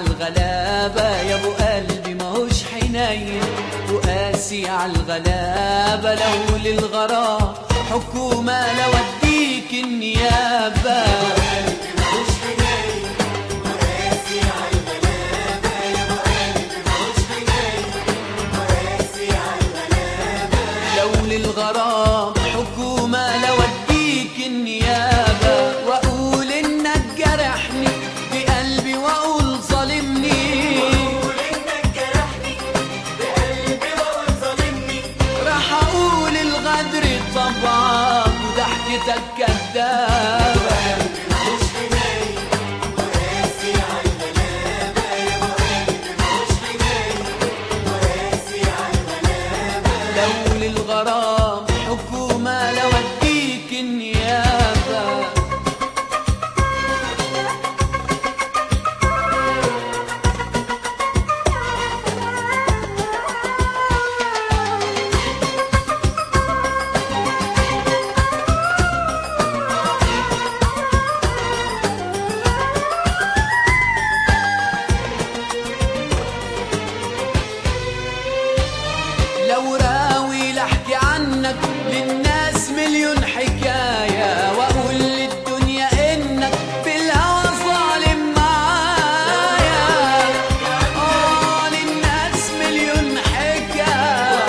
عالغلابة يا ابو قلبي ماهوش حنين وقاسي عالغلابة لو للغرام حكومة لو اديك النيابة لو للغرام حكومة لو اديك النيابة واقول انك جرحني بقلبي واقول ظالمني راح اقول الغدر طبعك وضحكتك كدابة لو للغرام حكومة لو اديك النيابة لو راوي لحكي عنك للناس مليون حكاية وأقول للدنيا إنك بالهوى ظالم معايا آه للناس مليون حكاية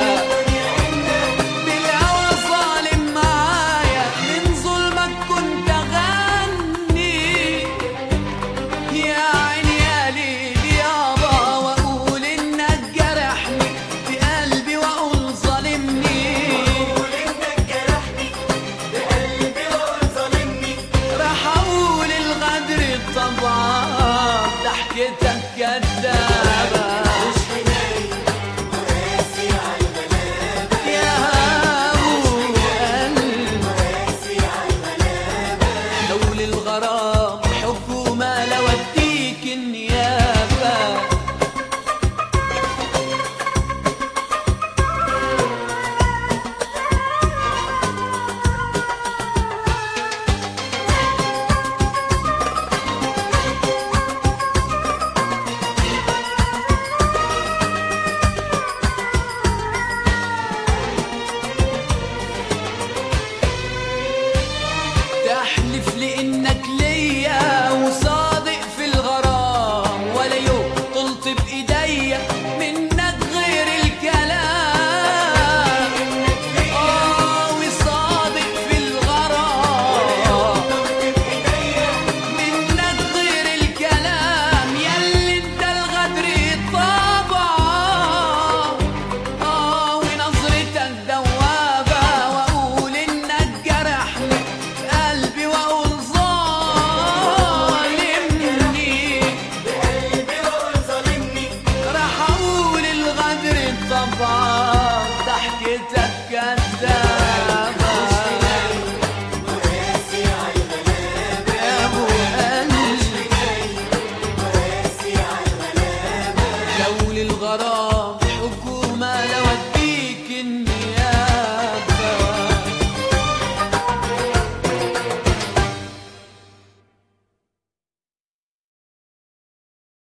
بالهوى ظالم معايا من ظلمك كنت أغني يا عيني يا ليل يابا واقول انك جرحني بقلبي واقول ظالمني راح اقول الغدر طبعا ضحكتك كداب